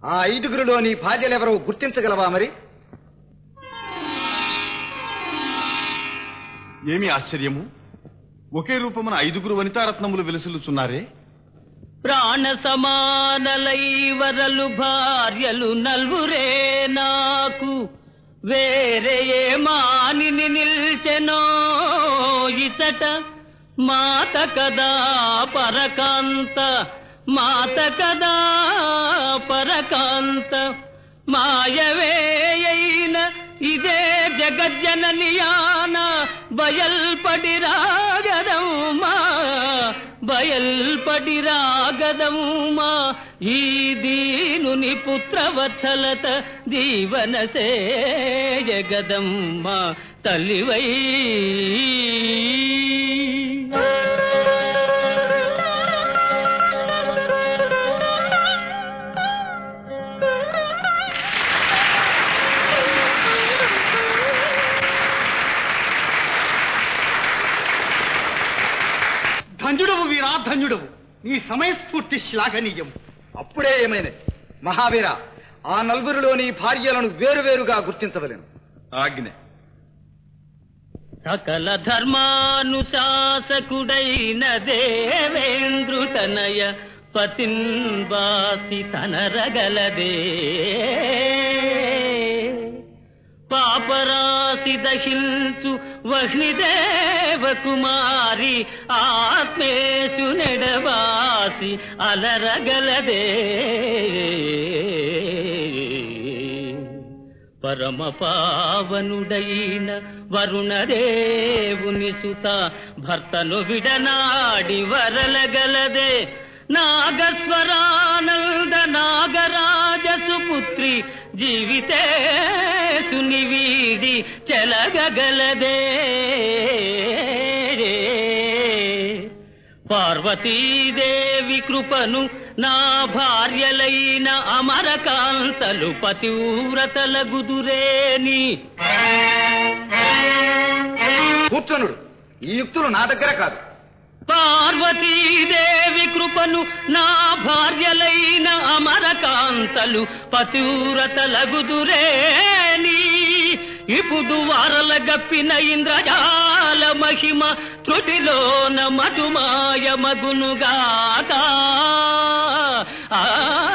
ఆ ఐదుగురిలో నీ భార్యలెవరో గుర్తించగలవా మరి ఏమి ఆశ్చర్యము ఒకే రూపమున ఐదుగురు వనితారత్నములు వెలుసులుచున్నారే ప్రాణ సమానలై వరలు భార్యలు నల్వురే నాకు వేరే ఏ మానిని నిల్చెనో ఇచట మాత కదా పరకాంత మాత కదా పరకాంత మాయవేయైన ఇదే జగజ్జననియాన బయల్పడి రాగదమ్మా బయల్పడి రాగదమ్మా ఈ దీనుని పుత్రవత్సలత దీవన జగదమ్మా తల్లివై ధన్యుడవు వీరా ధన్యుడవు నీ సమయస్ఫూర్తి శ్లాఘనీయం అప్పుడే ఏమైనది మహావీర ఆ నలుగురిలోని భార్యలను వేరువేరుగా గుర్తించవలెను ఆజ్ఞ సకల ధర్మానుశాసకుడైన దేవేంద్రుతనయ పతిన్వాసి తనరగలదే పాపరాశి దహించు వహ్నిదేవ కుమారి ఆత్మేశు నెడవాసి అలరగలదే పరమ పావనుడైన వరుణదేవుని సుత భర్తను విడనాడి వరలగలదే నాగస్వరానంద నాగరాజ సుపుత్రి జీవితే సునివీడి చెలగగలదే పార్వతీదేవి కృపను నా భార్యలైన అమరకాంతలు పతివ్రతల గుదురేని కూర్చొనుడు ఈ యుక్తులు నా దగ్గర కాదు పార్వతీదేవి కృపను నా భార్యలైన అమరకాంతలు పతివ్రతల గుదురేని ఇప్పుడు వారల గప్పిన ఇంద్రజాల మహిమ త్రుటిలోన మధుమాయ మగునుగాక ఆ